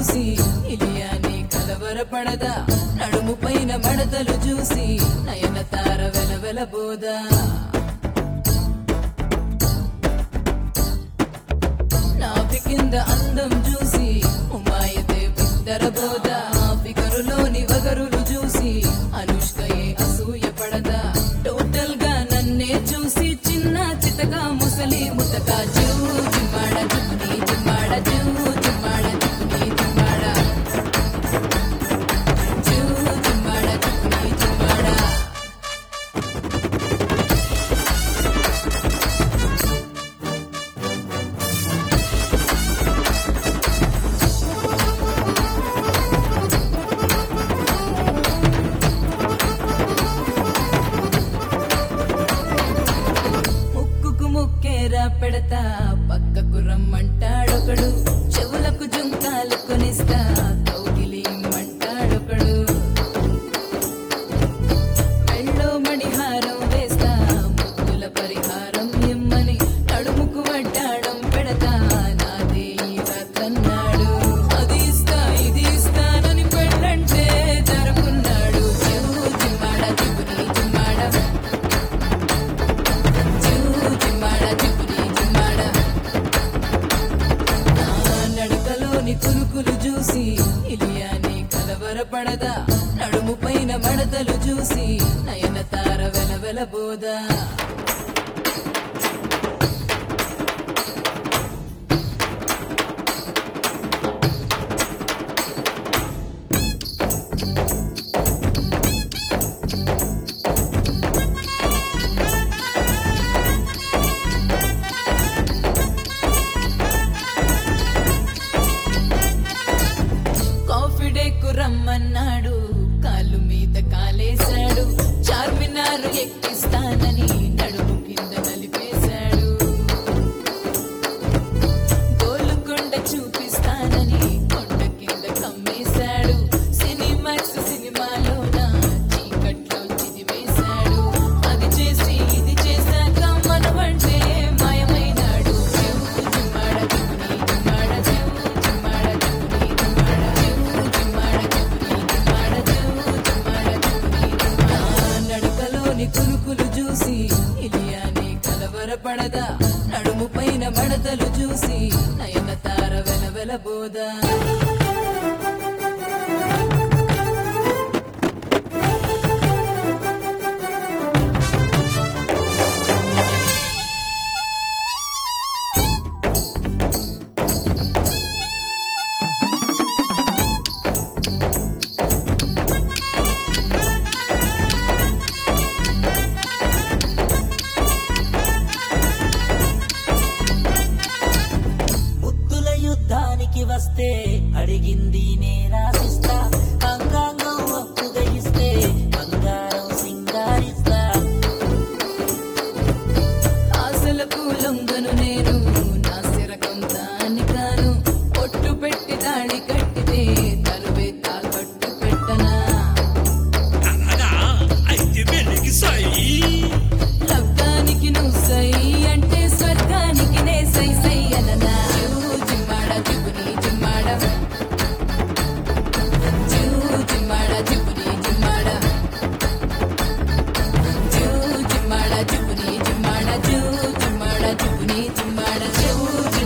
చూసి ఇలియాని కలవరపడదా నడుము పైన మడతలు చూసి నయన తార వెలవెలబోదా నాభి కింద అందం చూసి ఉమాయతే బిద్దరబోదా ఫిగరులోని వగరులు చూసి అనుష్కయే అసూయ పడదా టోటల్ గా నన్నే చూసి చిన్న చితక ముసలి ముతక జూ జిమ్మాడ జిమ్ని జిమ్మాడ జూ జిమ్మాడ జిమ్ని జిమ్మాడ జూ జిమ్మాడ జిమ్ని జిమ్మాడ ముక్కుకు ముక్కేరా పెడతా పక్కకు రమ్మంటాడొకడు చెవులకు జుంకాలు కొనిస్తా కౌగిలి ఇమ్మంటాడొకడు మెళ్ళో మణిహారం వేస్తా ముద్దుల పరిహారం ఇమ్మని నడుముకు వడ్డాడం పెడతా నాదే ఈ రతన్నాడు అది ఇస్తా ఇది ఇస్తానని పెళ్ళంటే జరుపున్నాడు జిమ్మాడ జిమ్ముని జిమ్మాడ జిమ్మాడ జిమ్ముని జిమ్మాడ నా నడకలోని కురుకులు చూసి ఇలియాని కలవరపడదా నడుము పైన మడతలు చూసి నయన తార వెలవెలబోదా కాఫీ డేకు రమ్మన్నాడు కాలు మీద కాలేశాడు చార్మినారు ఎక్కిస్తానని నడుము కింద నలిపేశాడు గోలుకొండ చూపిస్తానని కొండ కింద కమ్మేశాడు సినిమాక్స్ సినిమాలోన చీకట్లో చిదివేశాడు అది చేసి ఇది చేశాక మనవంటే మాయమైనాడు జిమ్మాడ జిమ్ముని జిమ్మాడ జిమ్ జిమ్మాడ జిమ్ముని జిమ్మాడ జిమ్ జిమ్మాడ జిమ్ముని జిమ్మాడ జిమ్ జిమ్మాడ జిమ్ముని జిమ్మాడ నడకలోని కురుకులు చూసి ఇలియాని కలవరపడదా నడుము పైన మడతలు చూసి నయన తార వెలవెలబోదా బుద్ధుల యుద్ధానికి వస్తే అడిగింది నేరాసిస్తా అంగాంగం ఒప్పుగా ఇస్తే బంగారం సింగారిస్తా ఆశలకు లొంగను నేను నా సిరకం దాని కాను పొట్టు పెట్టి దాడి కట్టితే తరువే తాకట్టు పెట్టనా అనగా అయితే వెలిగి సాయి లగ్గానికి నువ్వు సై అంటే స్వర్గానికి నే సై సై అననా జూ జిమ్మాడ జిబుని జిమ్మాడ జూ జిమ్మాడ జిబుని జిమ్మాడ జూ జిమ్మాడ జిబుని జిమ్మాడ జూ జిమ్మాడ జిబుని జిమ్మాడ జూ